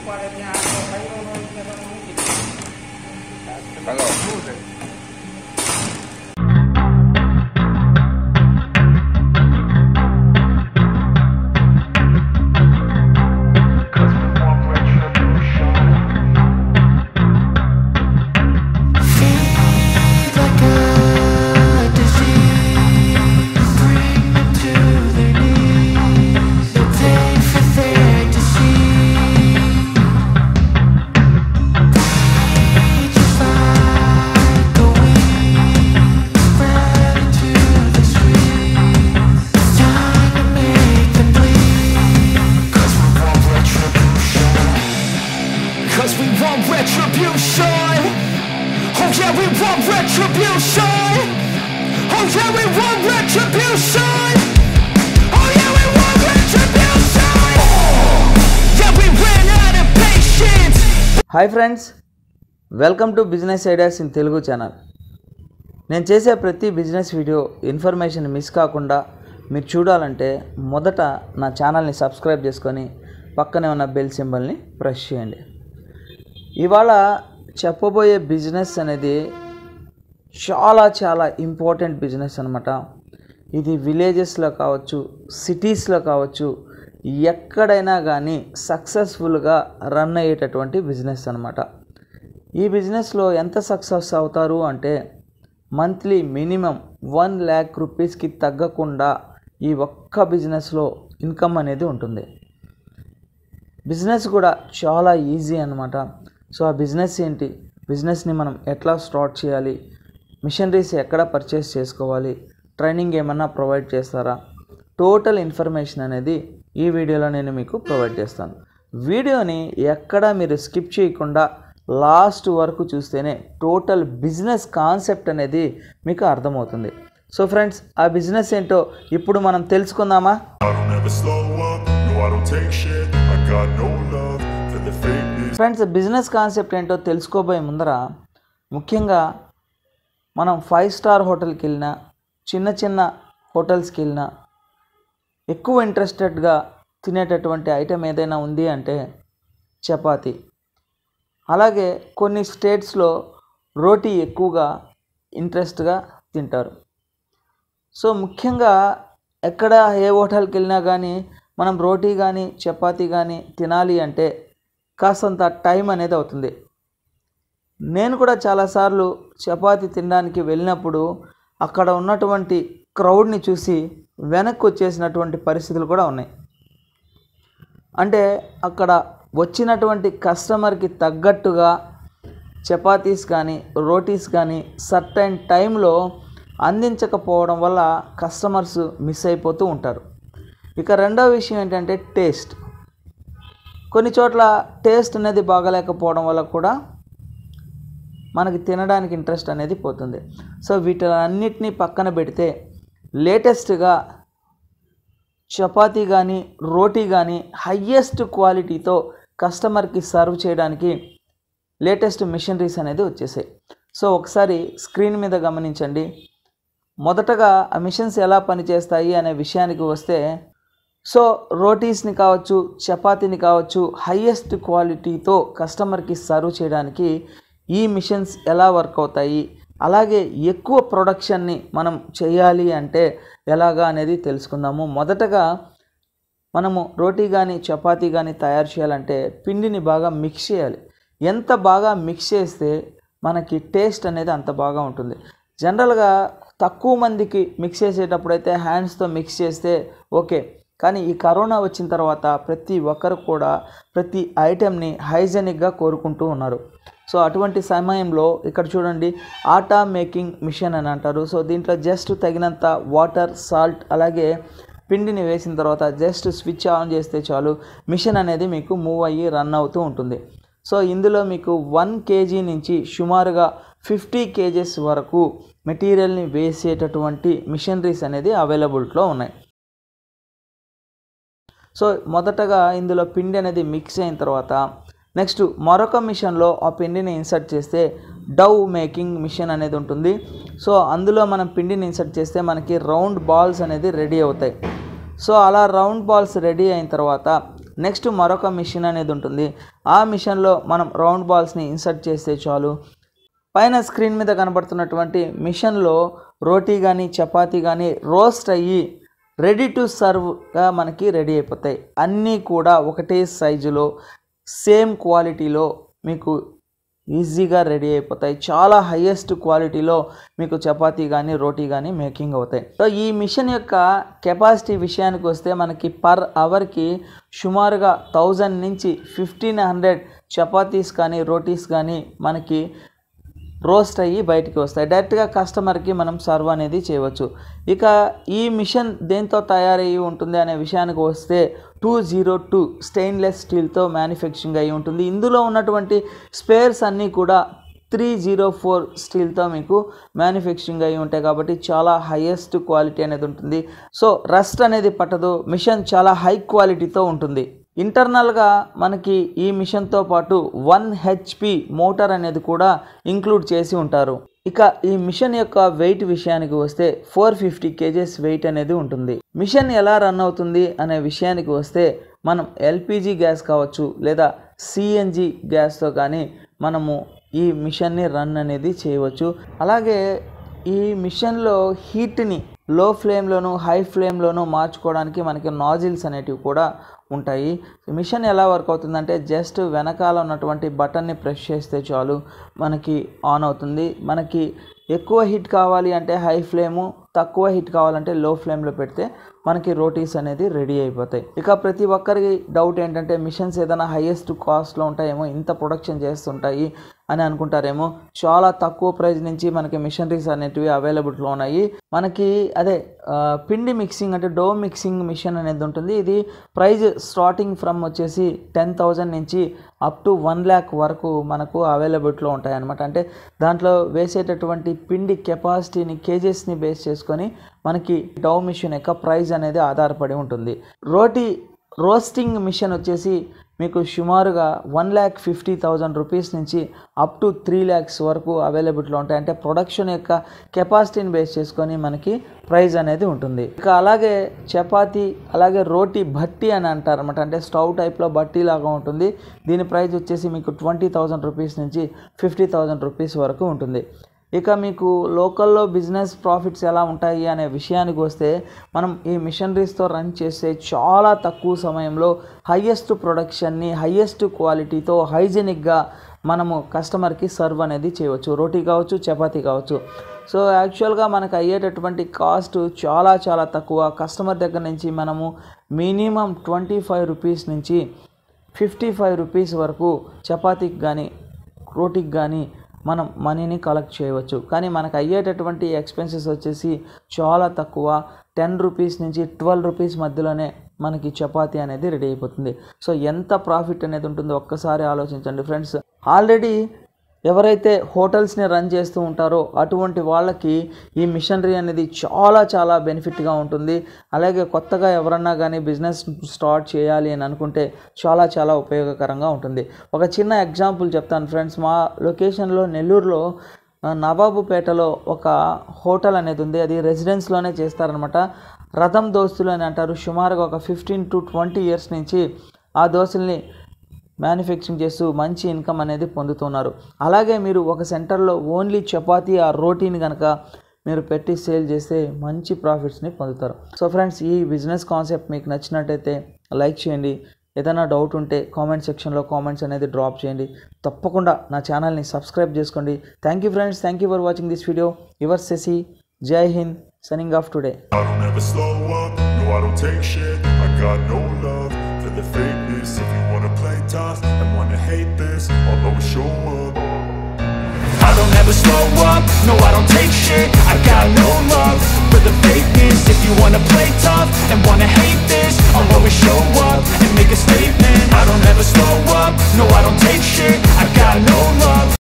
Cause we want retribution. Oh yeah, we want retribution. Oh yeah, we want retribution. Oh yeah, we want retribution. Yeah, we ran out of patience. Hi friends welcome to business ideas in Telugu channel నేను చేసే ప్రతి business video information miss కాకుండా మీరు చూడాలంటే మొదట నా ఛానల్ని subscribe చేసుకొని పక్కనే ఉన్న బెల్ సింబల్ని ప్రెస్ చేయండి ఇవాళ చెప్పబోయే బిజినెస్ అనేది చాలా చాలా ఇంపార్టెంట్ బిజినెస్ అనమాట ఇది విలేజెస్లో కావచ్చు సిటీస్లో కావచ్చు ఎక్కడైనా కానీ సక్సెస్ఫుల్గా రన్ అయ్యేటటువంటి బిజినెస్ అనమాట ఈ బిజినెస్లో ఎంత సక్సెస్ అవుతారు అంటే మంత్లీ మినిమం వన్ ల్యాక్ రూపీస్కి తగ్గకుండా ఈ ఒక్క బిజినెస్లో ఇన్కమ్ అనేది ఉంటుంది బిజినెస్ కూడా చాలా ఈజీ అనమాట సో ఆ బిజినెస్ ఏంటి బిజినెస్ని మనం ఎట్లా స్టార్ట్ చేయాలి మిషనరీస్ ఎక్కడ పర్చేస్ చేసుకోవాలి ట్రైనింగ్ ఏమన్నా ప్రొవైడ్ చేస్తారా టోటల్ ఇన్ఫర్మేషన్ అనేది ఈ వీడియోలో నేను మీకు ప్రొవైడ్ చేస్తాను వీడియోని ఎక్కడా మీరు స్కిప్ చేయకుండా లాస్ట్ వరకు చూస్తేనే టోటల్ బిజినెస్ కాన్సెప్ట్ అనేది మీకు అర్థమవుతుంది సో ఫ్రెండ్స్ ఆ బిజినెస్ ఏంటో ఇప్పుడు మనం తెలుసుకుందామా I don't ever slow up, no I don't take shit I got no love for the fakeness friends business concept ఏంటో తెలుసుకోబోయే ముందర ముఖ్యంగా మనం ఫైవ్ స్టార్ హోటల్కి వెళ్ళినా చిన్న చిన్న హోటల్స్కి వెళ్ళినా ఎక్కువ ఇంట్రెస్టెడ్గా తినేటటువంటి ఐటెం ఏదైనా ఉంది అంటే చపాతి అలాగే కొన్ని స్టేట్స్లో రోటీ ఎక్కువగా ఇంట్రెస్ట్గా తింటారు సో ముఖ్యంగా ఎక్కడ ఏ హోటల్కి వెళ్ళినా కానీ మనం రోటీ కానీ చపాతీ కానీ తినాలి అంటే కాస్తంత టైం అనేది అవుతుంది నేను కూడా చాలాసార్లు చపాతీ తినడానికి వెళ్ళినప్పుడు అక్కడ ఉన్నటువంటి క్రౌడ్ని చూసి వెనక్కి వచ్చేసినటువంటి పరిస్థితులు కూడా ఉన్నాయి అంటే అక్కడ వచ్చినటువంటి కస్టమర్కి తగ్గట్టుగా చపాతీస్ కానీ రోటీస్ కానీ సర్టైన్ టైంలో అందించకపోవడం వల్ల కస్టమర్స్ మిస్ అయిపోతూ ఉంటారు ఇక రెండో విషయం ఏంటంటే టేస్ట్ కొన్ని చోట్ల టేస్ట్ అనేది బాగలేకపోవడం వల్ల కూడా మనకి తినడానికి ఇంట్రెస్ట్ అనేది పోతుంది సో వీటన్నిటిని పక్కన పెడితే లేటెస్ట్గా చపాతీ కానీ రోటీ కానీ హయ్యెస్ట్ క్వాలిటీతో కస్టమర్కి సర్వ్ చేయడానికి లేటెస్ట్ మిషనరీస్ అనేది వచ్చేసాయి సో ఒకసారి స్క్రీన్ మీద గమనించండి మొదటగా ఆ మిషన్స్ ఎలా పనిచేస్తాయి అనే విషయానికి వస్తే సో రోటీస్ని కావచ్చు చపాతీని కావచ్చు హయ్యెస్ట్ క్వాలిటీతో కస్టమర్కి సర్వ్ చేయడానికి ఈ మిషన్స్ ఎలా వర్క్ అవుతాయి అలాగే ఎక్కువ ప్రొడక్షన్ని మనం చేయాలి అంటే ఎలాగా అనేది తెలుసుకుందాము మొదటగా మనము రోటీ కానీ చపాతీ కానీ తయారు చేయాలంటే పిండిని బాగా మిక్స్ చేయాలి ఎంత బాగా మిక్స్ చేస్తే మనకి టేస్ట్ అనేది అంత బాగా ఉంటుంది జనరల్గా తక్కువ మందికి మిక్స్ చేసేటప్పుడు అయితే హ్యాండ్స్తో మిక్స్ చేస్తే ఓకే కానీ ఈ కరోనా వచ్చిన తర్వాత ప్రతి ఒక్కరు కూడా ప్రతి ఐటెంని హైజెనిక్గా కోరుకుంటూ ఉన్నారు సో అటువంటి సమయంలో ఇక్కడ చూడండి ఆటా మేకింగ్ మిషన్ అని అంటారు సో దీంట్లో జస్ట్ తగినంత వాటర్ సాల్ట్ అలాగే పిండిని వేసిన తర్వాత జస్ట్ స్విచ్ ఆన్ చేస్తే చాలు మిషన్ అనేది మీకు మూవ్ అయ్యి రన్ అవుతూ ఉంటుంది సో ఇందులో మీకు వన్ కేజీ నుంచి సుమారుగా ఫిఫ్టీ కేజెస్ వరకు మెటీరియల్ని వేసేటటువంటి మిషనరీస్ అనేది అవైలబిలిటీలో ఉన్నాయి సో మొదటగా ఇందులో పిండి అనేది మిక్స్ అయిన తర్వాత నెక్స్ట్ మరొక మిషన్లో ఆ పిండిని ఇన్సర్ట్ చేస్తే డవ్ మేకింగ్ మిషన్ అనేది ఉంటుంది సో అందులో మనం పిండిని ఇన్సర్ట్ చేస్తే మనకి రౌండ్ బాల్స్ అనేది రెడీ అవుతాయి సో అలా రౌండ్ బాల్స్ రెడీ అయిన తర్వాత నెక్స్ట్ మరొక మిషన్ అనేది ఉంటుంది ఆ మిషన్లో మనం రౌండ్ బాల్స్ని ఇన్సర్ట్ చేస్తే చాలు పైన స్క్రీన్ మీద కనబడుతున్నటువంటి మిషన్లో రోటీ కానీ చపాతీ కానీ రోస్ట్ అయ్యి రెడీ టు సర్వ్గా మనకి రెడీ అయిపోతాయి అన్నీ కూడా ఒకటే సైజులో సేమ్ క్వాలిటీలో మీకు ఈజీగా రెడీ అయిపోతాయి చాలా హయ్యెస్ట్ క్వాలిటీలో మీకు చపాతీ కానీ రోటీ కానీ మేకింగ్ అవుతాయి సో ఈ మిషన్ యొక్క కెపాసిటీ విషయానికి వస్తే మనకి పర్ అవర్కి సుమారుగా థౌజండ్ నుంచి ఫిఫ్టీన్ హండ్రెడ్ చపాతీస్ కానీ రోటీస్ కానీ మనకి రోస్ట్ అయ్యి బయటికి వస్తాయి డైరెక్ట్గా కస్టమర్కి మనం సర్వ్ అనేది చేయవచ్చు ఇక ఈ మిషన్ దేంతో తయారయ్యి ఉంటుంది అనే విషయానికి వస్తే టూ జీరో టూ స్టెయిన్లెస్ స్టీల్తో మ్యానుఫ్యాక్చరింగ్ అయి ఉంటుంది ఇందులో ఉన్నటువంటి స్పేర్స్ అన్నీ కూడా త్రీ జీరో ఫోర్ స్టీల్తో మీకు మ్యానుఫ్యాక్చరింగ్ అయి ఉంటాయి కాబట్టి చాలా హైయెస్ట్ క్వాలిటీ అనేది ఉంటుంది సో రస్ట్ అనేది పట్టదు మిషన్ చాలా హై క్వాలిటీతో ఉంటుంది ఇంటర్నల్గా మనకి ఈ మిషన్తో పాటు వన్ హెచ్పి మోటార్ అనేది కూడా ఇంక్లూడ్ చేసి ఉంటారు ఇక ఈ మిషన్ యొక్క వెయిట్ విషయానికి వస్తే ఫోర్ ఫిఫ్టీ కేజెస్ వెయిట్ అనేది ఉంటుంది మిషన్ ఎలా రన్ అవుతుంది అనే విషయానికి వస్తే మనం ఎల్పిజి గ్యాస్ కావచ్చు లేదా సిఎన్జి గ్యాస్తో కానీ మనము ఈ మిషన్ని రన్ అనేది చేయవచ్చు అలాగే ఈ మిషన్లో హీట్ని లో ఫ్లేమ్లోను హై ఫ్లేమ్లోను మార్చుకోవడానికి మనకి నాజిల్స్ అనేటివి కూడా ఉంటాయి మిషన్ ఎలా వర్క్ అవుతుందంటే జస్ట్ వెనకాల ఉన్నటువంటి బటన్ని ప్రెస్ చేస్తే చాలు మనకి ఆన్ అవుతుంది మనకి ఎక్కువ హిట్ కావాలి అంటే హై ఫ్లేము తక్కువ హిట్ కావాలంటే లో ఫ్లేమ్లో పెడితే మనకి రోటీస్ అనేది రెడీ అయిపోతాయి ఇక ప్రతి ఒక్కరికి డౌట్ ఏంటంటే మిషన్స్ ఏదైనా హైయెస్ట్ కాస్ట్లో ఉంటాయేమో ఇంత ప్రొడక్షన్ చేస్తుంటాయి అని అనుకుంటారేమో చాలా తక్కువ ప్రైస్ నుంచి మనకి మిషనరీస్ అనేటివి అవైలబుల్లో ఉన్నాయి మనకి అదే ఆ, పిండి మిక్సింగ్ అంటే డో మిక్సింగ్ మిషన్ అనేది ఉంటుంది ఇది ప్రైజ్ స్టార్టింగ్ ఫ్రమ్ వచ్చేసి టెన్ థౌజండ్ నుంచి అప్ టు వన్ ల్యాక్ వరకు మనకు అవైలబిలిటీలో ఉంటాయి అనమాట అంటే దాంట్లో వేసేటటువంటి పిండి కెపాసిటీని కేజెస్ని బేస్ చేసుకొని మనకి డౌ మిషన్ యొక్క ప్రైస్ అనేది ఆధారపడి ఉంటుంది రోటీ రోస్టింగ్ మిషన్ వచ్చేసి మీకు సుమారుగా one lakh fifty thousand rupees నుంచి అప్ టు త్రీ ల్యాక్స్ వరకు అవైలబిలిటీలో ఉంటాయి అంటే ప్రొడక్షన్ యొక్క కెపాసిటీని బేస్ చేసుకొని మనకి ప్రైస్ అనేది ఉంటుంది ఇక అలాగే చపాతీ అలాగే రోటీ భట్టి అని అంటారు అనమాట అంటే స్టవ్ టైప్లో భట్టి లాగా ఉంటుంది దీని ప్రైస్ వచ్చేసి మీకు ట్వంటీ థౌజండ్ రూపీస్ నుంచి ఫిఫ్టీ థౌజండ్ రూపీస్ వరకు ఉంటుంది ఇక మీకు లోకల్లో బిజినెస్ ప్రాఫిట్స్ ఎలా ఉంటాయి అనే విషయానికి వస్తే మనం ఈ మిషనరీస్తో రన్ చేసే చాలా తక్కువ సమయంలో హయ్యెస్ట్ ప్రొడక్షన్ని హయ్యెస్ట్ క్వాలిటీతో హైజెనిక్గా మనము కస్టమర్కి సర్వ్ అనేది చేయవచ్చు రోటీ కావచ్చు చపాతీ కావచ్చు సో యాక్చువల్గా మనకు అయ్యేటటువంటి కాస్ట్ చాలా చాలా తక్కువ కస్టమర్ దగ్గర నుంచి మనము మినిమం ట్వంటీ ఫైవ్ రూపీస్ నుంచి ఫిఫ్టీ ఫైవ్ రూపీస్ వరకు చపాతీకి కానీ రోటీకి కానీ మనం మనీని కలెక్ట్ చేయవచ్చు కానీ మనకు అయ్యేటటువంటి ఎక్స్పెన్సెస్ వచ్చేసి చాలా తక్కువ టెన్ రూపీస్ నుంచి ట్వెల్వ్ రూపీస్ మధ్యలోనే మనకి చపాతీ అనేది రెడీ అయిపోతుంది సో ఎంత ప్రాఫిట్ అనేది ఉంటుందో ఒక్కసారి ఆలోచించండి ఫ్రెండ్స్ ఆల్రెడీ ఎవరైతే హోటల్స్ని రన్ చేస్తూ ఉంటారో అటువంటి వాళ్ళకి ఈ మిషనరీ అనేది చాలా చాలా బెనిఫిట్గా ఉంటుంది అలాగే కొత్తగా ఎవరన్నా కానీ బిజినెస్ స్టార్ట్ చేయాలి అని అనుకుంటే చాలా చాలా ఉపయోగకరంగా ఉంటుంది ఒక చిన్న ఎగ్జాంపుల్ చెప్తాను ఫ్రెండ్స్ మా లొకేషన్లో నెల్లూరులో ఆ, నవాబుపేటలో ఒక హోటల్ అనేది ఉంది అది రెసిడెన్స్లోనే చేస్తారనమాట రథం దోస్తులు అని అంటారు సుమారుగా ఒక ఫిఫ్టీన్ టు ట్వంటీ ఇయర్స్ నుంచి ఆ దోస్తుల్ని మ్యానుఫ్యాక్చరింగ్ చేస్తూ మంచి ఇన్కమ్ అనేది పొందుతున్నారు అలాగే మీరు ఒక సెంటర్లో ఓన్లీ చపాతీ ఆ రోటీని కనుక మీరు పెట్టి సేల్ చేస్తే మంచి ప్రాఫిట్స్ని పొందుతారు సో ఫ్రెండ్స్ ఈ బిజినెస్ కాన్సెప్ట్ మీకు నచ్చినట్టయితే లైక్ చేయండి ఏదైనా డౌట్ ఉంటే కామెంట్ సెక్షన్లో కామెంట్స్ అనేది డ్రాప్ చేయండి తప్పకుండా నా ఛానల్ని సబ్స్క్రైబ్ చేసుకోండి thank you friends thank you for watching this video your Shashi Jai Hind signing off today I don't ever slow up, no I don't take shit I got no love for the fakeness If you wanna play tough and wanna hate this I'll always show up I don't ever slow up, no I don't take shit I got no love for the fakeness If you wanna play tough and wanna hate this I'll always show up and make a statement I don't ever slow up, no I don't take shit I got no love